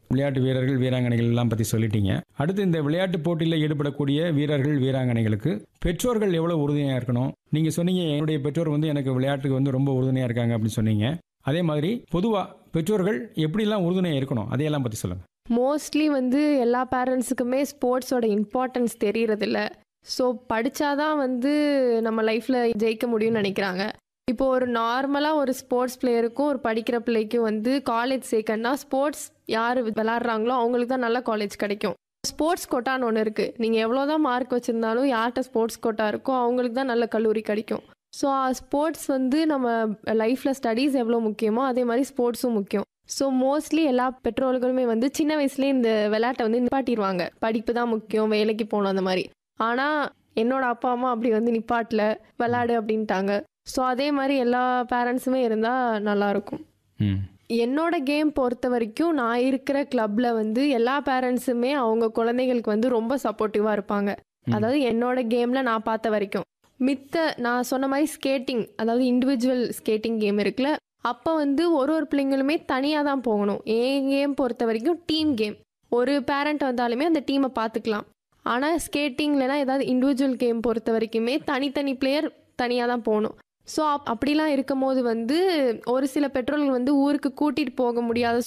விளையாட்டு வீரர்கள் வீராங்கனைகள் எல்லாம் பற்றி சொல்லிட்டீங்க அடுத்து இந்த விளையாட்டு போட்டியில் ஈடுபடக்கூடிய வீரர்கள் வீராங்கனைகளுக்கு பெற்றோர்கள் எவ்வளோ உறுதுணையாக இருக்கணும் நீங்கள் சொன்னீங்க என்னுடைய பெற்றோர் வந்து எனக்கு விளையாட்டுக்கு வந்து ரொம்ப உறுதுணையாக இருக்காங்க அப்படின்னு சொன்னீங்க அதே மாதிரி பொதுவாக பெற்றோர்கள் எப்படிலாம் உறுதுணையாக இருக்கணும் அதையெல்லாம் பற்றி சொல்லுங்கள் மோஸ்ட்லி வந்து எல்லா பேரண்ட்ஸுக்குமே ஸ்போர்ட்ஸோட இம்பார்ட்டன்ஸ் தெரியறதில்ல ஸோ படித்தாதான் வந்து நம்ம லைஃப்பில் ஜெயிக்க முடியும்னு நினைக்கிறாங்க இப்போ ஒரு நார்மலாக ஒரு ஸ்போர்ட்ஸ் பிளேயருக்கும் ஒரு படிக்கிற பிள்ளைக்கும் வந்து காலேஜ் சேர்க்கணும்னா ஸ்போர்ட்ஸ் யார் விளாட்றாங்களோ அவங்களுக்கு தான் நல்ல காலேஜ் கிடைக்கும் ஸ்போர்ட்ஸ் கோட்டான்னு ஒன்று இருக்குது நீங்கள் எவ்வளோதான் மார்க் வச்சுருந்தாலும் யார்கிட்ட ஸ்போர்ட்ஸ் கோட்டா இருக்கோ அவங்களுக்கு தான் நல்ல கல்லூரி கிடைக்கும் ஸோ ஸ்போர்ட்ஸ் வந்து நம்ம லைஃப்பில் ஸ்டடீஸ் எவ்வளோ முக்கியமோ அதே மாதிரி ஸ்போர்ட்ஸும் முக்கியம் ஸோ மோஸ்ட்லி எல்லா பெற்றோர்களுமே வந்து சின்ன வயசுலேயே இந்த விளையாட்டை வந்து நிப்பாட்டிடுவாங்க படிப்பு தான் முக்கியம் வேலைக்கு போகணும் அந்த மாதிரி ஆனால் என்னோட அப்பா அம்மா அப்படி வந்து நிப்பாட்டல விளையாடு அப்படின்ட்டாங்க ஸோ அதே மாதிரி எல்லா பேரண்ட்ஸுமே இருந்தால் நல்லாயிருக்கும் ம் என்னோட கேம் பொறுத்த வரைக்கும் நான் இருக்கிற கிளப்ல வந்து எல்லா பேரண்ட்ஸுமே அவங்க குழந்தைகளுக்கு வந்து ரொம்ப சப்போர்ட்டிவாக இருப்பாங்க ம். அதாவது என்னோட கேம்ல நான் பார்த்த வரைக்கும் மித்த நான் சொன்ன மாதிரி ஸ்கேட்டிங் அதாவது இண்டிவிஜுவல் ஸ்கேட்டிங் கேம் இருக்குல்ல அப்போ வந்து ஒரு ஒரு பிள்ளைங்களுமே தனியாக தான் போகணும் என் கேம் பொறுத்த வரைக்கும் டீம் கேம் ஒரு பேரண்ட் வந்தாலுமே அந்த டீமை பார்த்துக்கலாம் ஆனால் ஸ்கேட்டிங்லனா ஏதாவது இண்டிவிஜுவல் கேம் பொறுத்த வரைக்குமே தனித்தனி பிளேயர் தனியாக தான் போகணும் ஸோ அப்படிலாம் இருக்கும் போது வந்து ஒரு சில பெற்றோர்கள் வந்து ஊருக்கு கூட்டிகிட்டு போக முடியாத